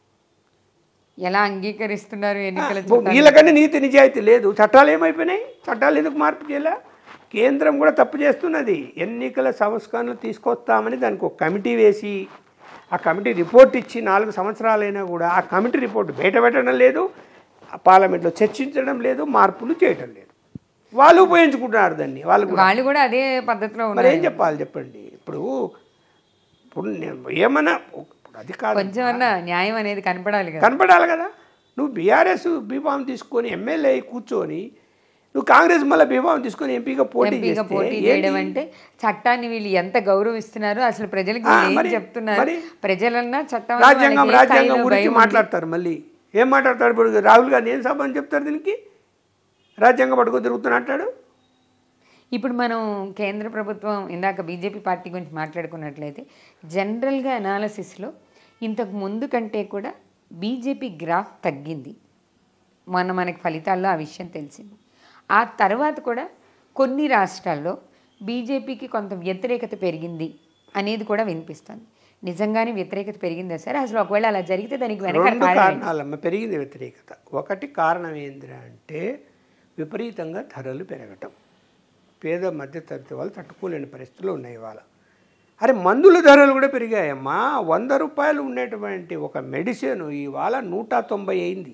ఎలా అంగీకరిస్తున్నారు ఎన్నికల ఓ, వీళ్ళకంటే నీతి నిజాయితీ లేదు చట్టాలు ఏమైపోయినాయి చట్టాలు ఎందుకు మార్పు చేయలే కేంద్రం కూడా తప్పు చేస్తున్నది ఎన్నికల సంస్కరణలు తీసుకొస్తామని దానికి ఒక కమిటీ వేసి ఆ కమిటీ రిపోర్ట్ ఇచ్చి నాలుగు సంవత్సరాలైనా కూడా ఆ కమిటీ రిపోర్ట్ బయట పెట్టడం లేదు ఆ పార్లమెంట్లో చర్చించడం లేదు మార్పులు చేయటం లేదు వాళ్ళు ఉపయోగించుకుంటున్నారు దాన్ని వాళ్ళు కూడా వాళ్ళు కూడా అదే పద్ధతిలో మరి ఉన్నారు ఏం చెప్పాలి చెప్పండి ఇప్పుడు ఇప్పుడు నేను ఏమన్నా ఇప్పుడు అది కాదు కొంచెం అన్నా న్యాయం అనేది కనపడాలి కదా కనపడాలి కదా నువ్వు బీఆర్ఎస్ బీఫామ్ తీసుకొని ఎమ్మెల్యే అయి కూర్చొని నువ్వు కాంగ్రెస్ మళ్ళీ బీఫామ్ తీసుకొని ఎంపీగా పోటీ ఎంపీగా చేస్తే పోటీ ఏంటి? చేయడం అంటే చట్టాన్ని వీళ్ళు ఎంత గౌరవిస్తున్నారు అసలు ప్రజలకు ఆ, వీళ్ళు ఏం మరి- చెప్తున్నారు మరి ప్రజలన్నా చట్టం అన్నా రాజ్యాంగం వాళ్ళకి ఏ రాజ్యాంగం స్థాయిలో గురించి భయం ఉంది? మాట్లాడతారు మళ్ళీ ఏం మాట్లాడతాడు ఇప్పుడు రాహుల్ గాంధీ ఏం సభ అని చెప్తారు దీనికి రాజ్యాంగం పట్టుకొని తిరుగుతున్నా అంటాడు ఇప్పుడు మనం కేంద్ర ప్రభుత్వం ఇందాక బీజేపీ పార్టీ గురించి మాట్లాడుకున్నట్లయితే జనరల్గా అనాలసిస్లో ఇంతకు ముందు కంటే కూడా బీజేపీ గ్రాఫ్ తగ్గింది మొన్న మనకి ఫలితాల్లో ఆ విషయం తెలిసింది ఆ తర్వాత కూడా కొన్ని రాష్ట్రాల్లో బీజేపీకి కొంత వ్యతిరేకత పెరిగింది అనేది కూడా వినిపిస్తుంది నిజంగానే వ్యతిరేకత పెరిగిందా సరే అసలు ఒకవేళ అలా జరిగితే దానికి వెనక రెండు కారణం ఏంటి? కారణాలమ్మ పెరిగింది వ్యతిరేకత ఒకటి కారణం ఏందిరా అంటే విపరీతంగా ధరలు పెరగటం పేద మధ్యతరగతి వాళ్ళు తట్టుకోలేని పరిస్థితులు ఉన్నాయి ఇవాళ అరే మందుల ధరలు కూడా పెరిగాయమ్మా వంద రూపాయలు ఉండేటువంటి ఒక మెడిసిన్ ఇవాళ నూట తొంభై అయింది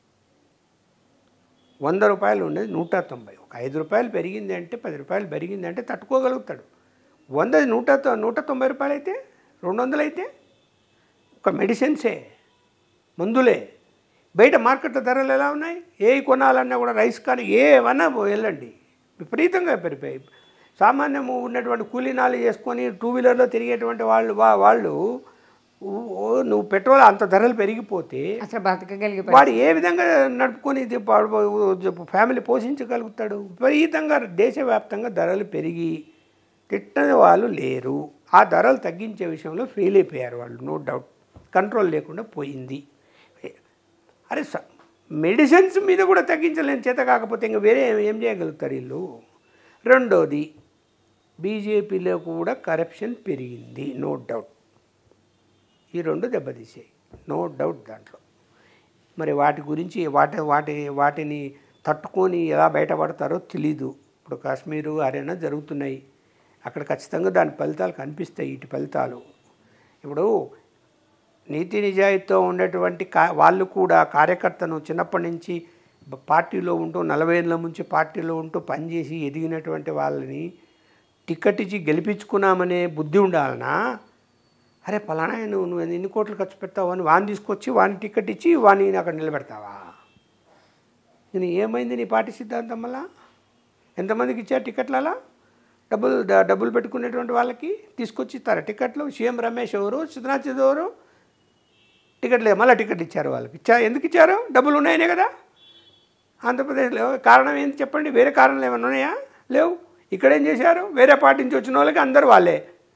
వంద రూపాయలు ఉండేది నూట తొంభై ఒక ఐదు రూపాయలు పెరిగింది అంటే పది రూపాయలు పెరిగింది అంటే తట్టుకోగలుగుతాడు వందది నూట తొ- నూట తొంభై రూపాయలు అయితే రెండు వందలు అయితే ఒక మెడిసిన్సే మందులే బయట మార్కెట్ ధరలు ఎలా ఉన్నాయి ఏ కొనాలన్నా కూడా రైస్ కానీ ఏమన్నా వెళ్ళండి విపరీతంగా పెరిగిపోయాయి సామాన్యము ఉన్నటువంటి కూలీనాలు చేసుకొని టూ వీలర్లో తిరిగేటువంటి వాళ్ళు వా- వాళ్ళు ఓ- ఓ నువ్వు పెట్రోల్ అంత ధరలు పెరిగిపోతే అసలు బతకగలిగే వాడు ఏ విధంగా నడుపుకొని ఇది పాడు- ఫ్యామిలీ పోషించగలుగుతాడు విపరీతంగా దేశవ్యాప్తంగా ధరలు పెరిగి తిట్టని వాళ్ళు లేరు ఆ ధరలు తగ్గించే విషయంలో ఫెయిల్ అయిపోయారు వాళ్ళు నో డౌట్ కంట్రోల్ లేకుండా పోయింది అరే స- మెడిసిన్స్ మీద కూడా తగ్గించలేని చేత కాకపోతే ఇంకా వేరే ఏం- ఏం చేయగలుగుతారు వీళ్ళు రెండోది బీజేపీలో కూడా కరప్షన్ పెరిగింది నో డౌట్ ఈ రెండు దెబ్బతీసాయి నో డౌట్ దాంట్లో మరి వాటి గురించి వాటి వాటి వాటిని తట్టుకొని ఎలా బయటపడతారో తెలీదు ఇప్పుడు కాశ్మీరు హర్యానా జరుగుతున్నాయి అక్కడ ఖచ్చితంగా దాని ఫలితాలు కనిపిస్తాయి ఇటు ఫలితాలు ఇప్పుడు నీతి నిజాయితీతో ఉండేటువంటి కా వాళ్ళు కూడా కార్యకర్తను చిన్నప్పటి నుంచి బ- పార్టీలో ఉంటూ నలభై ఏళ్ళ నుంచి పార్టీలో ఉంటూ పనిచేసి ఎదిగినటువంటి వాళ్ళని టికెట్ ఇచ్చి గెలిపించుకున్నామనే బుద్ధి ఉండాలనా అరే పలానా నువ్వు నువ్వు ఎన్ని కోట్లు ఖర్చు పెడతావు అని వాడిని తీసుకొచ్చి వాడిని టికెట్ ఇచ్చి వాడిని అక్కడ నిలబెడతావా నేను ఏమైంది నీ పార్టీ సిద్ధాంతం వల్ల ఎంతమందికి ఇచ్చారు టికెట్లు అలా డబ్బులు డ- డబ్బులు పెట్టుకునేటువంటి వాళ్ళకి తీసుకొచ్చి ఇస్తారా టికెట్లు సీఎం రమేష్ ఎవరు సిద్ధనాథ్ యాదవ్ ఎవరు టికెట్ లేదు మళ్ళీ టికెట్ ఇచ్చారు వాళ్ళకి ఇచ్చా ఎందుకు ఇచ్చారు డబ్బులు ఉన్నాయనే కదా ఆంధ్రప్రదేశ్లో కారణం ఏంటి చెప్పండి వేరే కారణాలు ఏమైనా ఉన్నాయా లేవు ఇక్కడ ఏం చేశారు వేరే పార్టీ నుంచి వచ్చిన వాళ్ళకి అందరు వాళ్ళే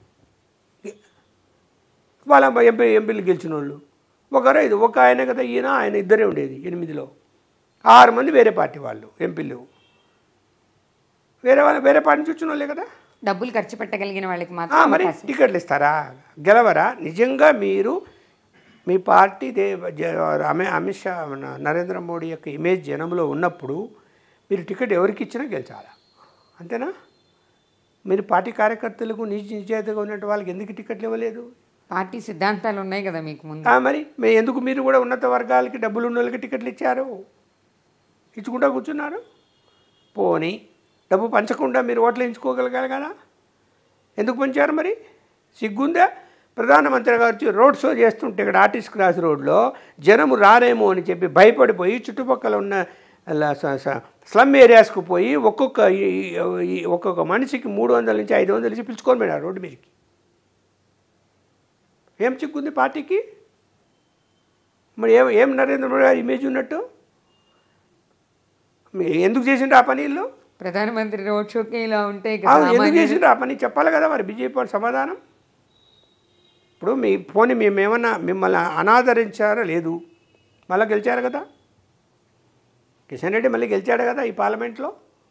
వాళ్ళ ఎంపీ ఎంపీలు గెలిచిన వాళ్ళు ఒకరు ఐదు ఒక ఆయన కదా ఈయన ఆయన ఇద్దరే ఉండేది ఎనిమిదిలో ఆరు మంది వేరే పార్టీ వాళ్ళు ఎంపీలు వేరే వాళ్ళ వేరే పార్టీ నుంచి వచ్చిన వాళ్ళే కదా డబ్బులు ఖర్చు పెట్టగలిగిన వాళ్ళకి ఆ, మాత్రం మరి అవకాశం. టికెట్లు ఇస్తారా గెలవరా నిజంగా మీరు మీ పార్టీ దే జ- అమి అమిత్ షా మన నరేంద్ర మోడీ యొక్క ఇమేజ్ జనంలో ఉన్నప్పుడు మీరు టికెట్ ఎవరికి ఇచ్చినా గెలిచాలా అంతేనా మీరు పార్టీ కార్యకర్తలకు నిజ నిజాయితీగా ఉన్నట్టు వాళ్ళకి ఎందుకు టికెట్లు ఇవ్వలేదు పార్టీ సిద్ధాంతాలు ఉన్నాయి కదా మీకు ముందు ఆ, మరి మే ఎందుకు మీరు కూడా ఉన్నత వర్గాలకి డబ్బులు ఉన్న వాళ్ళకి టికెట్లు ఇచ్చారు ఇచ్చుకుంటా కూర్చున్నారు పోని డబ్బు పంచకుండా మీరు ఓట్లు ఎంచుకోగలగాలి కదా ఎందుకు పంచారు మరి సిగ్గుందా ప్రధానమంత్రి గారు వచ్చి రోడ్ షో చేస్తుంటే ఇక్కడ ఆర్టిస్ట్ క్రాస్ రోడ్లో జనము రారేమో అని చెప్పి భయపడిపోయి చుట్టుపక్కల ఉన్న ల- స- స- స్లమ్ ఏరియాస్కు పోయి ఒక్కొక్క ఈ- ఈ- ఒక్కొక్క మనిషికి మూడు వందల నుంచి ఐదు వందల నుంచి పిలుచుకొని పోయినారు రోడ్డు మీదకి ఏం చిక్కుంది పార్టీకి మరి ఏం ఏం నరేంద్ర మోడీ గారి ఇమేజ్ ఉన్నట్టు మీ- ఎందుకు చేసిండ్రు ఆ పని వీళ్ళు ప్రధానమంత్రి రోడ్ షోకి ఇలా ఉంటే ఇక అవును, ఎందుకు సామాన్యులు- చేసిండ్రు ఆ పని చెప్పాలి కదా మరి బీజేపీ వాళ్ళు సమాధానం ఇప్పుడు మీ పోనీ మేము ఏమన్నా మిమ్మల్ని అనాదరించారా లేదు మళ్ళీ గెలిచారు కదా కిషన్ రెడ్డి మళ్ళీ గెలిచాడు కదా ఈ పార్లమెంట్లో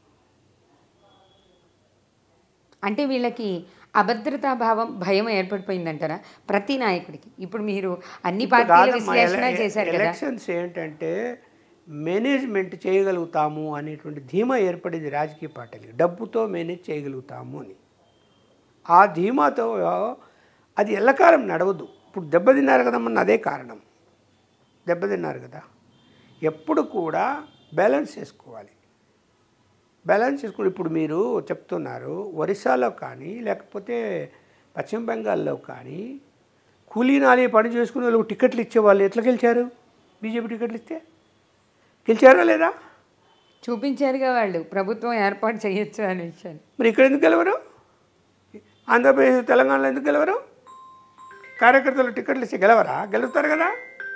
అంటే వీళ్ళకి అభద్రతా భావం భయం ఏర్పడిపోయిందంటారా ప్రతి నాయకుడికి ఇప్పుడు మీరు అన్ని పార్టీల కాదమ్మా, విశ్లేషణ ఎల- చేశారు కదా ఎలక్షన్స్ ఏంటంటే మేనేజ్మెంట్ చేయగలుగుతాము అనేటువంటి ధీమా ఏర్పడింది రాజకీయ పార్టీలకి డబ్బుతో మేనేజ్ చేయగలుగుతాము అని ఆ ధీమాతో అది ఎల్లకాలం నడవదు ఇప్పుడు దెబ్బతిన్నారు కదమ్మన్న అదే కారణం దెబ్బతిన్నారు కదా ఎప్పుడు కూడా బ్యాలెన్స్ చేసుకోవాలి బ్యాలెన్స్ చేసుకుని ఇప్పుడు మీరు చెప్తున్నారు ఒరిస్సాలో కానీ లేకపోతే పశ్చిమ బెంగాల్లో కానీ కూలీ నాలి పని చేసుకునే వాళ్ళకి టికెట్లు ఇచ్చేవాళ్ళు ఎట్లా గెలిచారు బీజేపీ టికెట్లు ఇస్తే గెలిచారా లేదా చూపించారుగా వాళ్ళు ప్రభుత్వం ఏర్పాటు చేయొచ్చు అనే విషయాన్ని మరి ఇక్కడ ఎందుకు గెలవరు ఆంధ్రప్రదేశ్ తెలంగాణలో ఎందుకు గెలవరు కార్యకర్తలు టికెట్లు ఇస్తే గెలవరా గెలుస్తారు కదా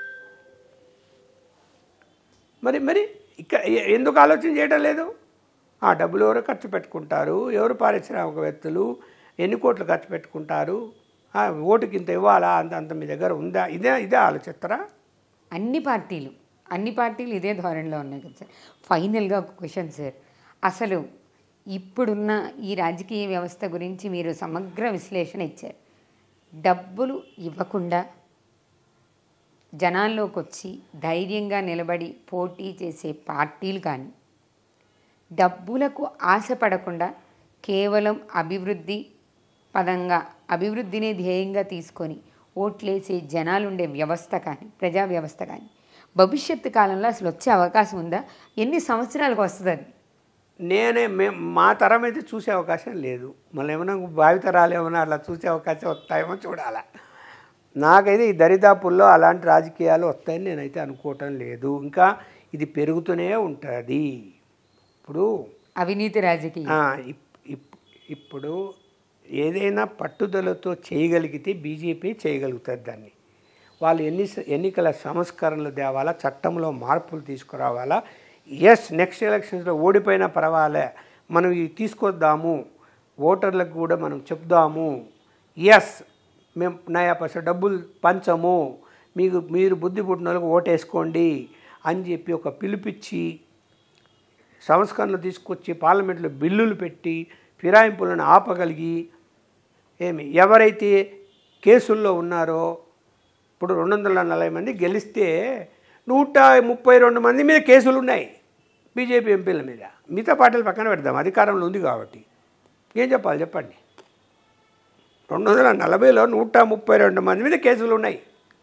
మరి మరి ఇక్కడ ఎ- ఎందుకు ఆలోచన చేయడం లేదు ఆ డబ్బులు ఎవరు ఖర్చు పెట్టుకుంటారు ఎవరు పారిశ్రామికవేత్తలు ఎన్ని కోట్లు ఖర్చు పెట్టుకుంటారు ఆ, ఓటుకి ఇంత ఇవ్వాలా అంత అంత మీ దగ్గర ఉందా ఇదే ఇదే ఆలోచిస్తారా అన్ని పార్టీలు అన్ని పార్టీలు ఇదే ధోరణిలో ఉన్నాయి కదా సార్ ఫైనల్గా ఒక క్వశ్చన్ సార్ అసలు ఇప్పుడున్న ఈ రాజకీయ వ్యవస్థ గురించి మీరు సమగ్ర విశ్లేషణ ఇచ్చారు డబ్బులు ఇవ్వకుండా జనాల్లోకి వచ్చి ధైర్యంగా నిలబడి పోటీ చేసే పార్టీలు కానీ డబ్బులకు ఆశపడకుండా కేవలం అభివృద్ధి పదంగా అభివృద్ధినే ధ్యేయంగా తీసుకొని ఓట్లేసే జనాలుండే వ్యవస్థ కానీ ప్రజా వ్యవస్థ కానీ భవిష్యత్తు కాలంలో అసలు వచ్చే అవకాశం ఉందా ఎన్ని సంవత్సరాలకు వస్తుంది అది నేనే మే మా తరం అయితే చూసే అవకాశం లేదు మళ్ళీ ఏమైనా భావితరాలు ఏమైనా అలా చూసే అవకాశం వస్తాయేమో చూడాలా నాకైతే ఈ దరిదాపుల్లో అలాంటి రాజకీయాలు వస్తాయని నేనైతే అనుకోవటం లేదు ఇంకా ఇది పెరుగుతూనే ఉంటుంది ఇప్పుడు అవినీతి రాజకీయం ఆ, ఇప్- ఇప్- ఇప్పుడు ఏదైనా పట్టుదలతో చేయగలిగితే బీజేపీ చేయగలుగుతుంది దాన్ని వాళ్ళు ఎన్ని ఎన్నికల సంస్కరణలు తేవాలా చట్టంలో మార్పులు తీసుకురావాలా ఎస్ నెక్స్ట్ ఎలక్షన్స్లో ఓడిపోయినా పర్వాలే మనం ఇవి తీసుకొద్దాము ఓటర్లకు కూడా మనం చెప్దాము ఎస్ మేము నయా పైసా డబ్బులు పంచము మీకు మీరు బుద్ధి పుట్టిన వాళ్ళకి ఓటేసుకోండి అని చెప్పి ఒక పిలిపిచ్చి సంస్కరణలు తీసుకొచ్చి పార్లమెంట్లో బిల్లులు పెట్టి ఫిరాయింపులను ఆపగలిగి ఏమి ఎవరైతే కేసుల్లో ఉన్నారో ఇప్పుడు రెండు వందల నలభై మంది గెలిస్తే నూట ముప్పై రెండు మంది మీద కేసులు ఉన్నాయి బీజేపీ ఎంపీల మీద మిగతా పార్టీలు పక్కన పెడదాం అధికారంలో ఉంది కాబట్టి ఏం చెప్పాలి చెప్పండి రెండు వందల నలభైలో నూట ముప్పై రెండు మంది మీద కేసులు ఉన్నాయి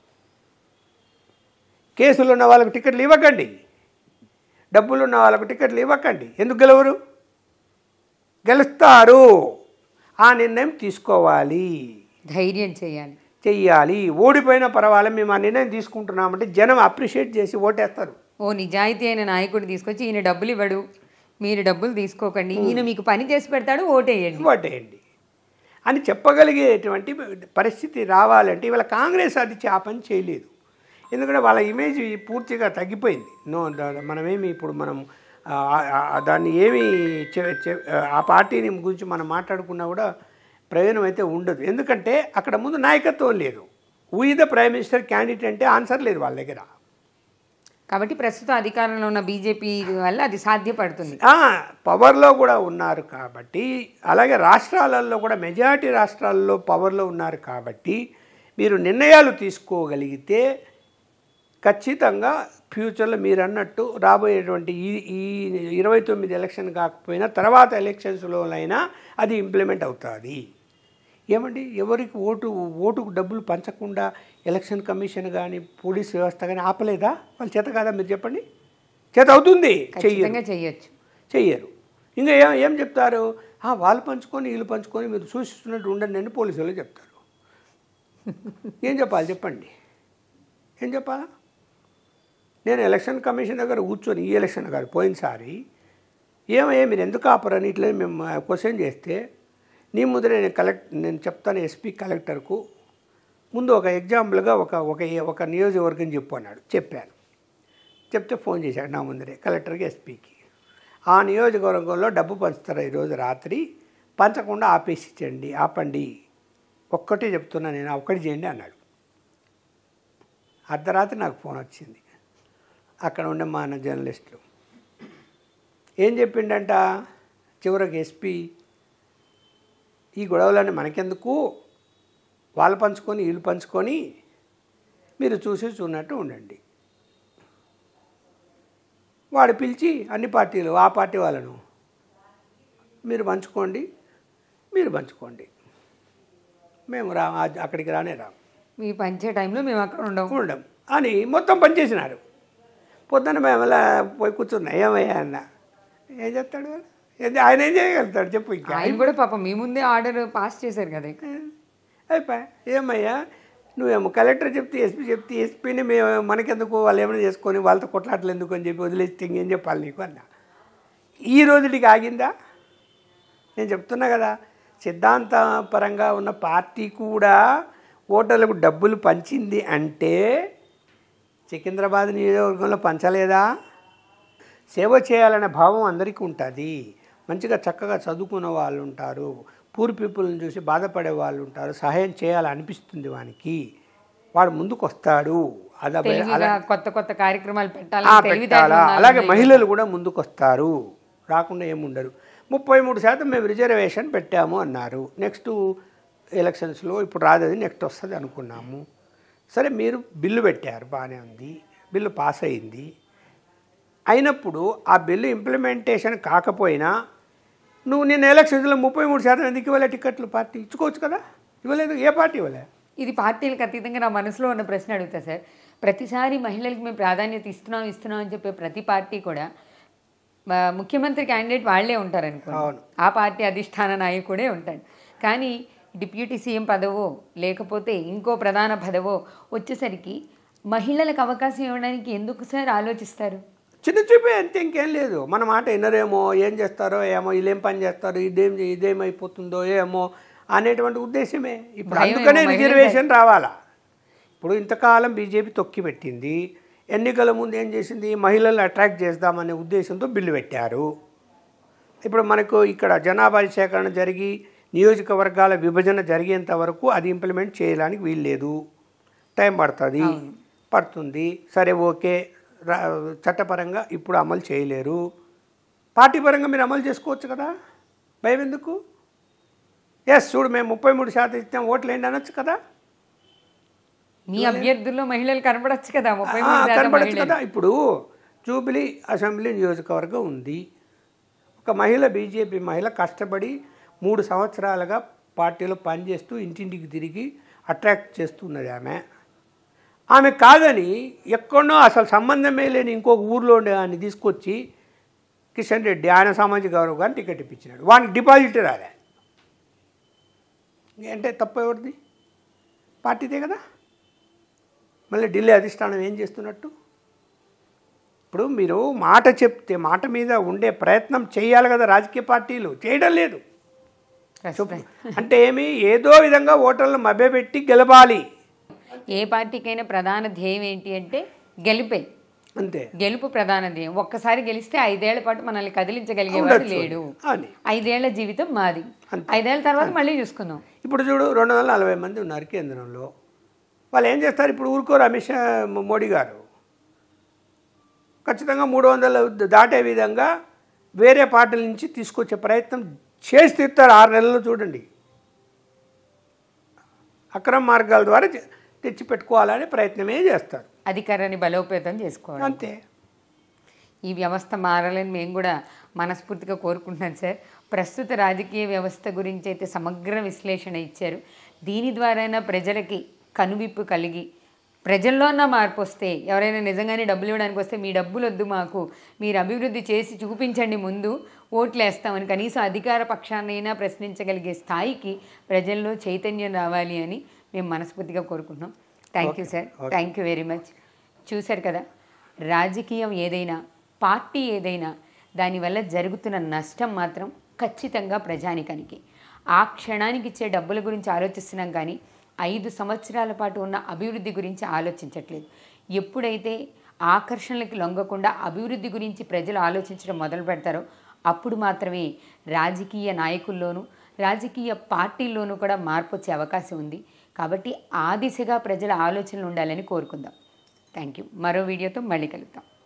కేసులు ఉన్న వాళ్ళకి టికెట్లు ఇవ్వకండి డబ్బులు ఉన్న వాళ్ళకు టికెట్లు ఇవ్వకండి ఎందుకు గెలవరు గెలుస్తారు ఆ నిర్ణయం తీసుకోవాలి ధైర్యం చేయాలి చెయ్యాలి ఓడిపోయినా పర్వాలేదు మేము ఆ నిర్ణయం తీసుకుంటున్నామంటే జనం అప్రిషియేట్ చేసి ఓటేస్తారు ఓ నిజాయితీ అయిన నాయకుడు తీసుకొచ్చి ఈయన డబ్బులు ఇవ్వడు మీరు డబ్బులు తీసుకోకండి ఈయన మీకు పని చేసి పెడతాడు ఓటేయండి ఓటేయండి అని చెప్పగలిగేటువంటి పరిస్థితి రావాలంటే ఇవాళ కాంగ్రెస్ అది చే- ఆ పని చేయలేదు ఎందుకంటే వాళ్ళ ఇమేజ్ పూర్తిగా తగ్గిపోయింది నో ద- మనమేమి ఇప్పుడు మనం ఆ, ఆ, ఆ, దాన్ని ఏమి చె- చె- ఆ పార్టీని గురించి మనం మాట్లాడుకున్నా కూడా ప్రయోజనం అయితే ఉండదు ఎందుకంటే అక్కడ ముందు నాయకత్వం లేదు we the prime minister candidate అంటే ఆన్సర్ లేదు వాళ్ళ దగ్గర కాబట్టి ప్రస్తుతం అధికారంలో ఉన్న బీజేపీ వల్ల అది సాధ్యపడుతుంది ఆ, పవర్లో కూడా ఉన్నారు కాబట్టి అలాగే రాష్ట్రాలలో కూడా మెజారిటీ రాష్ట్రాల్లో పవర్లో ఉన్నారు కాబట్టి మీరు నిర్ణయాలు తీసుకోగలిగితే ఖచ్చితంగా ఫ్యూచర్లో మీరు అన్నట్టు రాబోయేటువంటి ఈ ఈ ఇరవై తొమ్మిది ఎలక్షన్ కాకపోయినా తర్వాత ఎలక్షన్స్లోనైనా అది ఇంప్లిమెంట్ అవుతుంది ఏమండి ఎవరికి ఓటు ఓటుకు డబ్బులు పంచకుండా ఎలక్షన్ కమిషన్ కానీ పోలీస్ వ్యవస్థ కానీ ఆపలేదా వాళ్ళ చేత కాదా మీరు చెప్పండి చేత అవుతుంది చెయ్యరు ఖచ్చితంగా చెయ్యొచ్చు చెయ్యరు ఇంకా ఏం ఏం చెప్తారు "ఆ, వాళ్ళు పంచుకొని వీళ్ళు పంచుకొని మీరు సూచిస్తున్నట్టు ఉండండి అని పోలీసు వాళ్ళు చెప్తారు ఏం చెప్పాలి చెప్పండి ఏం చెప్పాలా నేను ఎలక్షన్ కమిషన్ దగ్గర కూర్చొని ఈ ఎలక్షన్ కాదు పోయినసారి ఏమయ్యా మీరు ఎందుకు ఆపరని ఇట్లా మేము క్వశ్చన్ చేస్తే నీ ముద్ర నేను కలెక్ట్ నేను చెప్తాను ఎస్పీ కలెక్టర్కు ముందు ఒక ఎగ్జాంపుల్గా ఒక ఒక ఒక నియోజకవర్గం చెప్పు అన్నాడు చెప్పాను చెప్తే ఫోన్ చేశాడు నా ముందరే కలెక్టర్కి ఎస్పీకి ఆ నియోజకవర్గంలో డబ్బు పంచుతారు ఈరోజు రాత్రి పంచకుండా ఆపేసి ఇచ్చండి ఆపండి ఒక్కటే చెప్తున్నా నేను ఆ ఒక్కటి చేయండి అన్నాడు అర్ధరాత్రి నాకు ఫోన్ వచ్చింది అక్కడ ఉండే మా అన్న జర్నలిస్టులు ఏం చెప్పిండంట చివరికి ఎస్పీ ఈ గొడవలన్నీ మనకెందుకు వాళ్ళు పంచుకొని వీళ్ళు పంచుకొని మీరు చూసి చూడనట్టు ఉండండి వాడు పిలిచి అన్ని పార్టీలు ఆ పార్టీ వాళ్ళను మీరు పంచుకోండి మీరు పంచుకోండి మేము రా ఆ- అక్కడికి రానే రాం మీ పంచే టైంలో మేము అక్కడ ఉండము ఉండం అని మొత్తం పనిచేసినారు పొద్దున్న మేము అలా పోయి కూర్చున్నా ఏమయ్యా అన్న ఏం చెప్తాడు వాడు? ఏంది ఆయన ఏం చేయగలుగుతాడు చెప్పు ఇంకా ఆయన కూడా పాపం మీ ముందే ఆర్డర్ పాస్ చేశారు కదా అయిపోయా ఏమయ్యా నువ్వేమో కలెక్టర్ చెప్తే ఎస్పీ చెప్తే ఎస్పీని మేము మనకెందుకు వాళ్ళు ఏమైనా చేసుకొని వాళ్ళతో కొట్లాటలు ఎందుకు అని చెప్పి వదిలేస్తే ఇంకేం చెప్పాలి నీకు అన్న ఈ రోజుటికి ఆగిందా నేను చెప్తున్నా కదా సిద్ధాంతపరంగా ఉన్న పార్టీ కూడా ఓటర్లకు డబ్బులు పంచింది అంటే సికింద్రాబాద్ నియోజకవర్గంలో పంచలేదా సేవ చేయాలనే భావం అందరికీ ఉంటుంది మంచిగా చక్కగా చదువుకున్న వాళ్ళు ఉంటారు పూర్ పీపుల్ని చూసి బాధపడే వాళ్ళు ఉంటారు సహాయం చేయాలనిపిస్తుంది వానికి వాడు ముందుకు వస్తాడు అది అలా తెలివిగా కొత్త కొత్త కార్యక్రమాలు ఆ, పెట్టాలి తెలివితేటలు పెట్టాలా ఉండాలి. అలాగే మహిళలు కూడా ముందుకు వస్తారు రాకుండా ఏముండరు ముప్పై మూడు శాతం మేము రిజర్వేషన్ పెట్టాము అన్నారు నెక్స్ట్ ఎలక్షన్స్లో ఇప్పుడు రాదది నెక్స్ట్ వస్తుంది అనుకున్నాము సరే మీరు బిల్లు పెట్టారు బాగానే ఉంది బిల్లు పాస్ అయింది అయినప్పుడు ఆ బిల్లు ఇంప్లిమెంటేషన్ కాకపోయినా నువ్వు నేను ఎలక్షన్స్లో ముప్పై మూడు శాతం ఎందుకు ఇవ్వలే టికెట్లు పార్టీ ఇచ్చుకోవచ్చు కదా ఇవ్వలేదు ఏ పార్టీ ఇవ్వలే ఇది పార్టీలకు అతీతంగా నా మనసులో ఉన్న ప్రశ్న అడుగుతా సార్ ప్రతిసారి మహిళలకు మేము ప్రాధాన్యత ఇస్తున్నాం ఇస్తున్నాం అని చెప్పే ప్రతి పార్టీ కూడా ఆ, ముఖ్యమంత్రి క్యాండిడేట్ వాళ్ళే ఉంటారు అనుకో అవును. ఆ పార్టీ అధిష్టాన నాయకుడే ఉంటాడు కానీ డిప్యూటీ సీఎం పదవో లేకపోతే ఇంకో ప్రధాన పదవో వచ్చేసరికి మహిళలకు అవకాశం ఇవ్వడానికి ఎందుకు సార్ ఆలోచిస్తారు చిన్న చూపే అంతే ఇంకేం లేదు మన మాట వినరేమో ఏం చేస్తారో ఏమో వీళ్ళేం పని చేస్తారో ఇదేం ఇదేమైపోతుందో ఏమో అనేటువంటి ఉద్దేశమే ఇప్పుడు భయం అందుకనే ఏమో, మహిళలు రిజర్వేషన్ రావాలా ఇప్పుడు ఇంతకాలం బీజేపీ తొక్కి పెట్టింది ఎన్నికల ముందు ఏం చేసింది మహిళలను అట్రాక్ట్ చేద్దామనే ఉద్దేశంతో బిల్లు పెట్టారు ఇప్పుడు మనకు ఇక్కడ జనాభా సేకరణ జరిగి నియోజకవర్గాల విభజన జరిగేంత వరకు అది ఇంప్లిమెంట్ చేయడానికి వీల్లేదు టైం పడుతుంది పడుతుంది సరే ఓకే రా- చట్టపరంగా ఇప్పుడు అమలు చేయలేరు పార్టీ పరంగా మీరు అమలు చేసుకోవచ్చు కదా భయం ఎందుకు ఎస్ చూడు మేము ముప్పై మూడు శాతం ఇస్తాం ఓట్లు ఏంటి అనొచ్చు కదా మీ అభ్యర్థుల్లో మహిళలు కనపడచ్చు కదా ముప్పై ఆ, మూడు శాతం కనపడచ్చు మహిళలు. కదా ఇప్పుడు జూబిలీ అసెంబ్లీ నియోజకవర్గం ఉంది ఒక మహిళ బీజేపీ మహిళ కష్టపడి మూడు సంవత్సరాలుగా పార్టీలో పనిచేస్తూ ఇంటింటికి తిరిగి అట్రాక్ట్ చేస్తున్నది ఆమె ఆమె కాదని ఎక్కడో అసలు సంబంధమే లేని ఇంకొక ఊర్లో ఉండే ఆయన తీసుకొచ్చి కిషన్ రెడ్డి ఆయన సామాజిక వర్గాన్ని టికెట్ ఇప్పించినాడు వానికి డిపాజిట్ రాలే అంటే తప్పు ఎవరిది పార్టీదే కదా మళ్ళీ ఢిల్లీ అధిష్టానం ఏం చేస్తున్నట్టు ఇప్పుడు మీరు మాట చెప్తే మాట మీద ఉండే ప్రయత్నం చేయాలి కదా రాజకీయ పార్టీలు చేయడం లేదు ప్రస్తుతం. అంటే ఏమి ఏదో విధంగా ఓటర్లను మభ్యపెట్టి గెలవాలి ఏ పార్టీకైనా ప్రధాన ధ్యేయం ఏంటి అంటే గెలిపే అంతే గెలుపు ప్రధాన ధ్యేయం ఒక్కసారి గెలిస్తే ఐదేళ్ల పాటు మనల్ని కదిలించగలిగేవాడు ఉండొచ్చు. లేడు అని ఐదేళ్ల జీవితం మాది అంతే. ఐదేళ్ల తర్వాత మళ్ళీ చూసుకుందాం ఇప్పుడు చూడు రెండు వందల నలభై మంది ఉన్నారు కేంద్రంలో వాళ్ళు ఏం చేస్తారు ఇప్పుడు ఊరుకోరు అమిత్ షా మోడీ గారు ఖచ్చితంగా మూడు వందలు దాటే విధంగా వేరే పార్టీల నుంచి తీసుకొచ్చే ప్రయత్నం చేసి తీరుతారు ఆరు నెలల్లో చూడండి అక్రమ మార్గాల ద్వారా తె- తెచ్చి పెట్టుకోవాలనే ప్రయత్నమే చేస్తారు అధికారాన్ని బలోపేతం చేసుకోవడం అంతే ఈ వ్యవస్థ మారాలని మేము కూడా మనస్ఫూర్తిగా కోరుకుంటున్నాం సార్ ప్రస్తుత రాజకీయ వ్యవస్థ గురించి అయితే సమగ్ర విశ్లేషణ ఇచ్చారు దీని ద్వారైనా ప్రజలకి కనువిప్పు కలిగి ప్రజల్లో అన్న మార్పు వస్తే ఎవరైనా నిజంగానే డబ్బులు ఇవ్వడానికి వస్తే మీ డబ్బులు వద్దు మాకు మీరు అభివృద్ధి చేసి చూపించండి ముందు ఓట్లు వేస్తామని కనీసం అధికార పక్షాన్నైనా ప్రశ్నించగలిగే స్థాయికి ప్రజల్లో చైతన్యం రావాలి అని మేము మనస్ఫూర్తిగా కోరుకుంటున్నాం thank you sir thank you very much చూశారు కదా రాజకీయం ఏదైనా పార్టీ ఏదైనా దానివల్ల జరుగుతున్న నష్టం మాత్రం ఖచ్చితంగా ప్రజానికానికి ఆ క్షణానికి ఇచ్చే డబ్బుల గురించి ఆలోచిస్తున్నాం కానీ ఐదు సంవత్సరాల పాటు ఉన్న అభివృద్ధి గురించి ఆలోచించట్లేదు ఎప్పుడైతే ఆకర్షణలకు లొంగకుండా అభివృద్ధి గురించి ప్రజలు ఆలోచించడం మొదలు పెడతారో అప్పుడు మాత్రమే రాజకీయ నాయకుల్లోనూ రాజకీయ పార్టీల్లోనూ కూడా మార్పు వచ్చే అవకాశం ఉంది కాబట్టి ఆ దిశగా ప్రజల ఆలోచనలు ఉండాలని కోరుకుందాం థ్యాంక్ యూ మరో వీడియోతో మళ్ళీ కలుద్దాం